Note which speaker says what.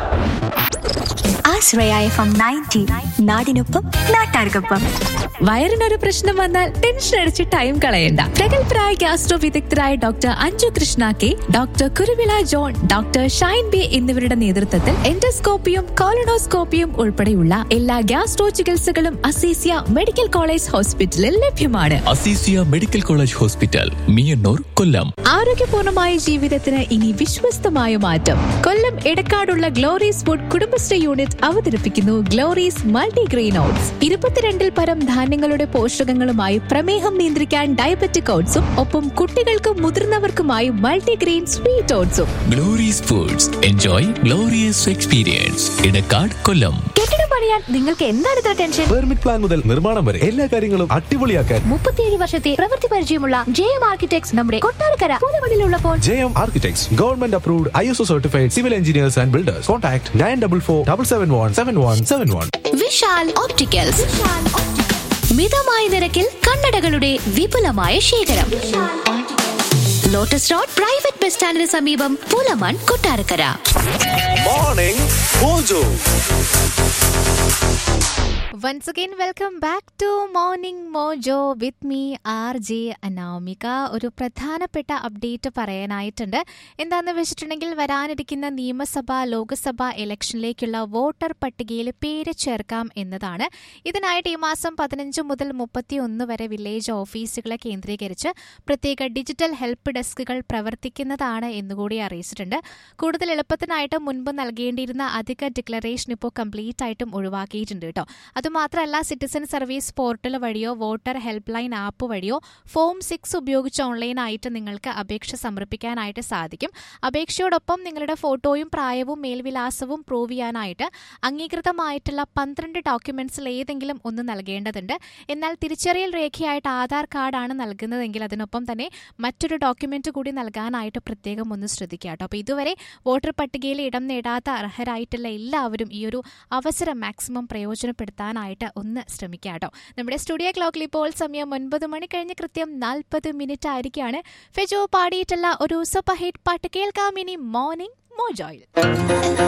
Speaker 1: ആശ്രയ F M ninety നാടിനൊപ്പം നാട്ടാർക്കൊപ്പം
Speaker 2: വയറിനൊരു പ്രശ്നം വന്നാൽ ടെൻഷൻ അടിച്ച് ടൈം കളയണ്ട പ്രഗത്ഭരായ ഗ്യാസ്ട്രോ വിദഗ്ധരായ doctor Anju Krishna K doctor Kuruvila John doctor Shine B എന്നിവരുടെ നേതൃത്വത്തിൽ എൻഡോസ്കോപ്പിയും കോളനോസ്കോപ്പിയും ഉൾപ്പെടെയുള്ള എല്ലാ ഗ്യാസ്ട്രോ ചികിത്സകളും അസീസിയ മെഡിക്കൽ കോളേജ് ഹോസ്പിറ്റലിൽ ലഭ്യമാണ്
Speaker 3: Aziziya medical college hospital Meeyannoor Kollam
Speaker 2: ആരോഗ്യപൂർണമായ ജീവിതത്തിന് ഇനി വിശ്വസ്തമായ മാറ്റം കൊല്ലം എടക്കാടുള്ള ഗ്ലോറീസ് ഫുഡ് കുടുംബശ്രീ യൂണിറ്റ് അവതരിപ്പിക്കുന്നു ഗ്ലോറീസ് മൾട്ടിഗ്രെയിൻ ഓട്സ് ഇരുപത്തിരണ്ടിൽ പരം ധാന്യങ്ങളുടെ പോഷകങ്ങളുമായി പ്രമേഹം നിയന്ത്രിക്കാൻ ഡയബറ്റിക് ഓട്സും ഒപ്പം കുട്ടികൾക്കും മുതിർന്നവർക്കുമായി മൾട്ടിഗ്രെയിൻ സ്വീറ്റ് ഓട്സും
Speaker 3: Glories foods enjoy glorious experience Edakkad Kollam
Speaker 1: കെട്ടിടം പണിയാൻ നിങ്ങൾക്ക് എന്താണ് ഇത്ര ടെൻഷൻ
Speaker 4: പെർമിറ്റ് പ്ലാൻ മുതൽ നിർമ്മാണം വരെ എല്ലാ കാര്യങ്ങളും അടിപൊളിയാക്കാൻ
Speaker 1: മുപ്പത്തിയേഴ് വർഷത്തെ പ്രവൃത്തി പരിചയമുള്ള ജെ എം ആർക്കിടെക്ട്സ് നമ്മുടെ കൊട്ടാരക്കര പുതുമണിലുള്ളപ്പോൾ
Speaker 4: J M architects government approved I S O certified civil engineers and builders contact nine double four double seven one seven one seven one
Speaker 1: Vishal opticals മിതമായ നിരക്കിൽ കണ്ണടകളുടെ വിപുലമായ ശേഖരം ലോട്ടസ് റോഡ് പ്രൈവറ്റ് ബസ് സ്റ്റാൻഡിന് സമീപം Pulamon Kottarakkara
Speaker 4: morning mojo
Speaker 2: once again welcome back to morning mojo with me R J Anamika ഒരു പ്രധാനപ്പെട്ട update പറയാനായിട്ടുണ്ട് എന്താണെന്ന് വെച്ചിട്ടുണ്ടെങ്കിൽ വരാനിരിക്കുന്ന നിയമസഭ ലോക്സഭ ഇലക്ഷനിലേക്കുള്ള വോട്ടർ പട്ടികയിൽ പേര് ചേർക്കാം എന്നതാണ് ഇതിനായിട്ട് ഈ മാസം പതിനഞ്ച് മുതൽ മുപ്പത്തി ഒന്ന് വരെ വില്ലേജ് ഓഫീസുകളെ കേന്ദ്രീകരിച്ച് പ്രത്യേക ഡിജിറ്റൽ ഹെൽപ്പ് ഡെസ്കുകൾ പ്രവർത്തിക്കുന്നതാണ് എന്നുകൂടി അറിയിച്ചിട്ടുണ്ട് കൂടുതൽ എളുപ്പത്തിനായിട്ട് മുൻപ് നൽകേണ്ടിയിരുന്ന അധിക ഡിക്ലറേഷൻ ഇപ്പോൾ കംപ്ലീറ്റ് ആയിട്ടും ഒഴിവാക്കിയിട്ടുണ്ട് കേട്ടോ അതുമാത്രമല്ല സിറ്റിസൺ സർവീസ് പോർട്ടൽ വഴിയോ വോട്ടർ ഹെൽപ്പ് ലൈൻ ആപ്പ് വഴിയോ ഫോം സിക്സ് ഉപയോഗിച്ച് ഓൺലൈനായിട്ട് നിങ്ങൾക്ക് അപേക്ഷ സമർപ്പിക്കാനായിട്ട് സാധിക്കും അപേക്ഷയോടൊപ്പം നിങ്ങളുടെ ഫോട്ടോയും പ്രായവും മേൽവിലാസവും പ്രൂവ് ചെയ്യാനായിട്ട് അംഗീകൃതമായിട്ടുള്ള പന്ത്രണ്ട് ഡോക്യുമെന്റ്സിൽ ഏതെങ്കിലും ഒന്ന് നൽകേണ്ടതുണ്ട് എന്നാൽ തിരിച്ചറിയൽ രേഖയായിട്ട് ആധാർ കാർഡാണ് നൽകുന്നതെങ്കിൽ അതിനൊപ്പം തന്നെ മറ്റൊരു ഡോക്യുമെന്റ് കൂടി നൽകാനായിട്ട് പ്രത്യേകം ഒന്ന് ശ്രദ്ധിക്കുക കേട്ടോ അപ്പോൾ ഇതുവരെ വോട്ടർ പട്ടികയിൽ ഇടം നേടാത്ത അർഹരായിട്ടുള്ള എല്ലാവരും ഈ ഒരു അവസരം മാക്സിമം പ്രയോജനപ്പെടുത്താനായിട്ട് ഒന്ന് ശ്രമിക്കുക കേട്ടോ നമ്മുടെ സ്റ്റുഡിയോ ക്ലോക്കിൽ ഇപ്പോൾ സമയം ഒൻപത് മണി കഴിഞ്ഞ് കൃത്യം നാൽപ്പത് മിനിറ്റ് ആയിരിക്കുകയാണ് ഫെജോ പാടിയിട്ടുള്ള ഒരു സൂപ്പർ ഹിറ്റ് പാട്ട് കേൾക്കാം ഇനി മോർണിംഗ് മോജോയിൽ